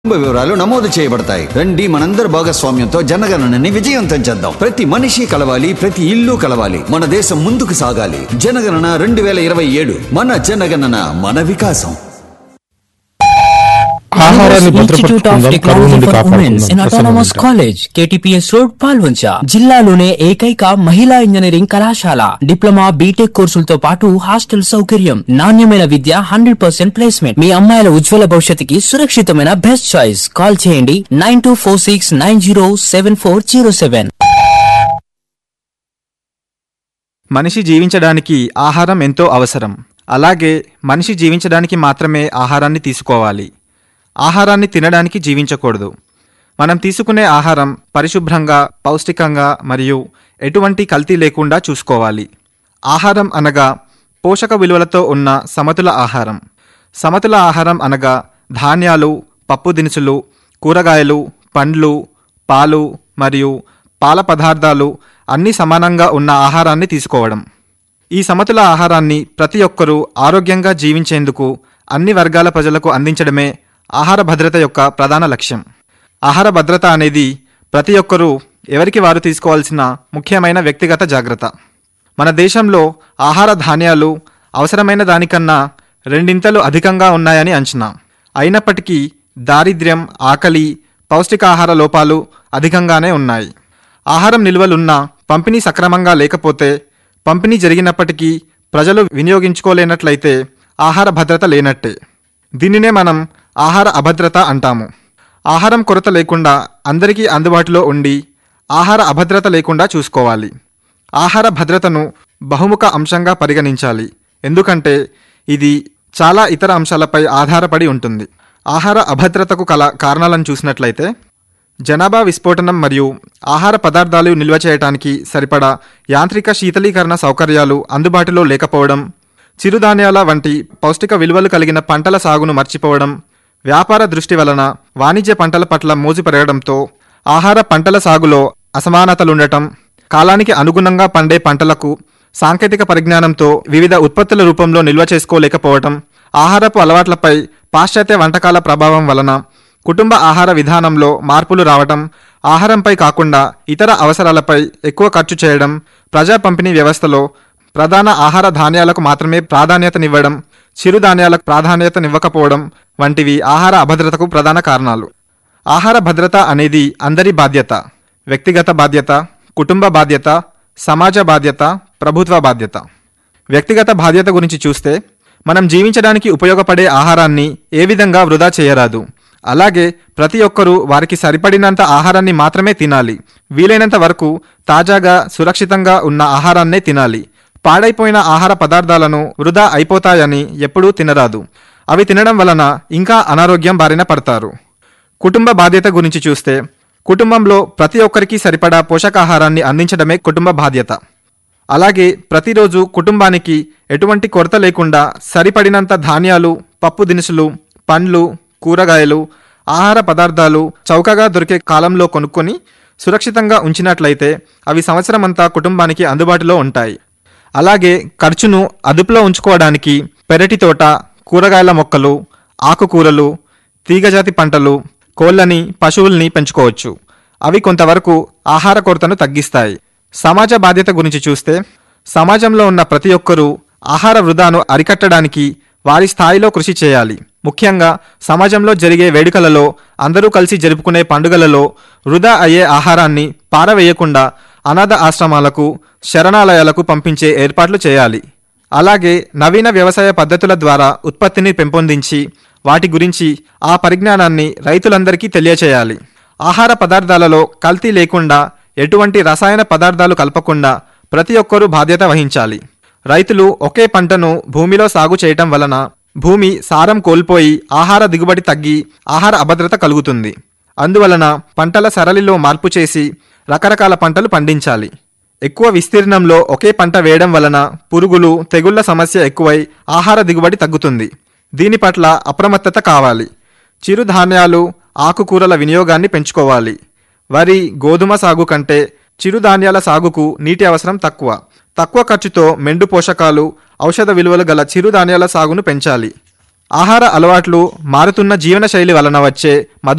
కుటుంబ వివరాలు నమోదు చేయబడతాయి రండి మనందరి భాగస్వామ్యంతో జనగణనని విజయవంతం చేద్దాం ప్రతి మనిషి కలవాలి ప్రతి ఇల్లు కలవాలి మన దేశం ముందుకు సాగాలి జనగణన రెండు వేల ఇరవై ఏడు మన జనగణన మన వికాసం ఆహారాన్ని ఇన్స్టిట్యూట్ ఆఫ్ భద్రపరచుకుందాం కరువు టెక్నాలజీ నుండి ఫర్ ఉమెన్స్ ఇన్ అటానమస్ కాపాడుకుందాం కాలేజ్ కేటీపీఎస్ రోడ్ పాల్వంచ జిల్లాలోనే ఏకైక మహిళా ఇంజనీరింగ్ కళాశాల డిప్లొమా బీటెక్ కోర్సులతో పాటు హాస్టల్ సౌకర్యం నాణ్యమైన విద్య హండ్రెడ్ పర్సెంట్ ప్లేస్మెంట్ మీ అమ్మాయిల ఉజ్వల భవిష్యత్తుకి సురక్షితమైన బెస్ట్ చాయిస్ కాల్ చేయండి nine two four six nine zero seven four zero seven మనిషి జీవించడానికి ఆహారం ఎంతో అవసరం అలాగే మనిషి జీవించడానికి మాత్రమే ఆహారాన్ని తీసుకోవాలి ఆహారాన్ని తినడానికి జీవించకూడదు మనం తీసుకునే ఆహారం పరిశుభ్రంగా పౌష్టికంగా మరియు ఎటువంటి కల్తీ లేకుండా చూసుకోవాలి ఆహారం అనగా పోషక విలువలతో ఉన్న సమతుల ఆహారం సమతుల ఆహారం అనగా ధాన్యాలు పప్పు దినుసులు కూరగాయలు పండ్లు పాలు మరియు పాల పదార్థాలు అన్నీ సమానంగా ఉన్న ఆహారాన్ని తీసుకోవడం ఈ సమతుల ఆహారాన్ని ప్రతి ఒక్కరూ ఆరోగ్యంగా జీవించేందుకు అన్ని వర్గాల ప్రజలకు అందించడమే ఆహార భద్రత యొక్క ప్రధాన లక్ష్యం ఆహార భద్రత అనేది ప్రతి ఒక్కరూ ఎవరికి వారు తీసుకోవాల్సిన ముఖ్యమైన వ్యక్తిగత జాగ్రత్త మన దేశంలో ఆహార ధాన్యాలు అవసరమైన దానికన్నా రెండింతలు అధికంగా ఉన్నాయని అంచనా అయినప్పటికీ దారిద్ర్యం ఆకలి పౌష్టికాహార లోపాలు అధికంగానే ఉన్నాయి ఆహారం నిల్వలున్నా పంపిణీ సక్రమంగా లేకపోతే పంపిణీ జరిగినప్పటికీ ప్రజలు వినియోగించుకోలేనట్లయితే ఆహార భద్రత లేనట్టే దీనినే మనం ఆహార అభద్రత అంటాము ఆహారం కొరత లేకుండా అందరికీ అందుబాటులో ఉండి ఆహార అభద్రత లేకుండా చూసుకోవాలి ఆహార భద్రతను బహుముఖ అంశంగా పరిగణించాలి ఎందుకంటే ఇది చాలా ఇతర అంశాలపై ఆధారపడి ఉంటుంది ఆహార అభద్రతకు కల కారణాలను చూసినట్లయితే జనాభా విస్ఫోటనం మరియు ఆహార పదార్థాలు నిల్వ చేయడానికి సరిపడా యాంత్రిక శీతలీకరణ సౌకర్యాలు అందుబాటులో లేకపోవడం చిరుధాన్యాల వంటి పౌష్టిక విలువలు కలిగిన పంటల సాగును మర్చిపోవడం వ్యాపార దృష్టి వలన వాణిజ్య పంటల పట్ల మోజు పెరగడంతో ఆహార పంటల సాగులో అసమానతలుండటం కాలానికి అనుగుణంగా పండే పంటలకు సాంకేతిక పరిజ్ఞానంతో వివిధ ఉత్పత్తుల రూపంలో నిల్వ చేసుకోలేకపోవటం ఆహారపు అలవాట్లపై పాశ్చాత్య వంటకాల ప్రభావం వలన కుటుంబ ఆహార విధానంలో మార్పులు రావటం ఆహారంపై కాకుండా ఇతర అవసరాలపై ఎక్కువ ఖర్చు చేయడం ప్రజా పంపిణీ వ్యవస్థలో ప్రధాన ఆహార ధాన్యాలకు మాత్రమే ప్రాధాన్యతనివ్వడం చిరుధాన్యాలకు ప్రాధాన్యతనివ్వకపోవడం వంటివి ఆహార అభద్రతకు ప్రధాన కారణాలు ఆహార భద్రత అనేది అందరి బాధ్యత వ్యక్తిగత బాధ్యత కుటుంబ బాధ్యత సమాజ బాధ్యత ప్రభుత్వ బాధ్యత వ్యక్తిగత బాధ్యత గురించి చూస్తే మనం జీవించడానికి ఉపయోగపడే ఆహారాన్ని ఏ విధంగా వృధా చేయరాదు అలాగే ప్రతి ఒక్కరూ వారికి సరిపడినంత ఆహారాన్ని మాత్రమే తినాలి వీలైనంత వరకు తాజాగా సురక్షితంగా ఉన్న ఆహారాన్నే తినాలి పాడైపోయిన ఆహార పదార్థాలను వృధా అయిపోతాయని ఎప్పుడూ తినరాదు అవి తినడం వలన ఇంకా అనారోగ్యం బారిన పడతారు కుటుంబ బాధ్యత గురించి చూస్తే కుటుంబంలో ప్రతి ఒక్కరికి సరిపడా పోషకాహారాన్ని అందించడమే కుటుంబ బాధ్యత అలాగే ప్రతిరోజు కుటుంబానికి ఎటువంటి కొరత లేకుండా సరిపడినంత ధాన్యాలు పప్పు దినుసులు పండ్లు కూరగాయలు ఆహార పదార్థాలు చౌకగా దొరికే కాలంలో కొనుక్కొని సురక్షితంగా ఉంచినట్లయితే అవి సంవత్సరమంతా కుటుంబానికి అందుబాటులో ఉంటాయి అలాగే ఖర్చును అదుపులో ఉంచుకోవడానికి పెరటి తోట కూరగాయల మొక్కలు ఆకుకూరలు తీగజాతి పంటలు కోళ్ళని పశువుల్ని పెంచుకోవచ్చు అవి కొంతవరకు ఆహార కొరతను తగ్గిస్తాయి సమాజ బాధ్యత గురించి చూస్తే సమాజంలో ఉన్న ప్రతి ఒక్కరూ ఆహార వృధాను అరికట్టడానికి వారి స్థాయిలో కృషి చేయాలి ముఖ్యంగా సమాజంలో జరిగే వేడుకలలో అందరూ కలిసి జరుపుకునే పండుగలలో వృధా అయ్యే ఆహారాన్ని పారవేయకుండా అనాథ ఆశ్రమాలకు శరణాలయాలకు పంపించే ఏర్పాట్లు చేయాలి అలాగే నవీన వ్యవసాయ పద్ధతుల ద్వారా ఉత్పత్తిని పెంపొందించి వాటి గురించి ఆ పరిజ్ఞానాన్ని రైతులందరికీ తెలియచేయాలి ఆహార పదార్థాలలో కల్తీ లేకుండా ఎటువంటి రసాయన పదార్థాలు కలపకుండా ప్రతి ఒక్కరూ బాధ్యత వహించాలి రైతులు ఒకే పంటను భూమిలో సాగు చేయటం వలన భూమి సారం కోల్పోయి ఆహార దిగుబడి తగ్గి ఆహార అభద్రత కలుగుతుంది అందువలన పంటల సరళిలో మార్పు చేసి రకరకాల పంటలు పండించాలి ఎక్కువ విస్తీర్ణంలో ఒకే పంట వేయడం వలన పురుగులు తెగుళ్ల సమస్య ఎక్కువై ఆహార దిగుబడి తగ్గుతుంది దీని పట్ల అప్రమత్తత కావాలి చిరుధాన్యాలు ఆకుకూరల వినియోగాన్ని పెంచుకోవాలి వరి గోధుమ సాగు కంటే చిరుధాన్యాల సాగుకు నీటి అవసరం తక్కువ తక్కువ ఖర్చుతో మెండు పోషకాలు ఔషధ విలువలు గల చిరుధాన్యాల సాగును పెంచాలి ఆహార అలవాట్లు మారుతున్న జీవనశైలి వలన వచ్చే మధు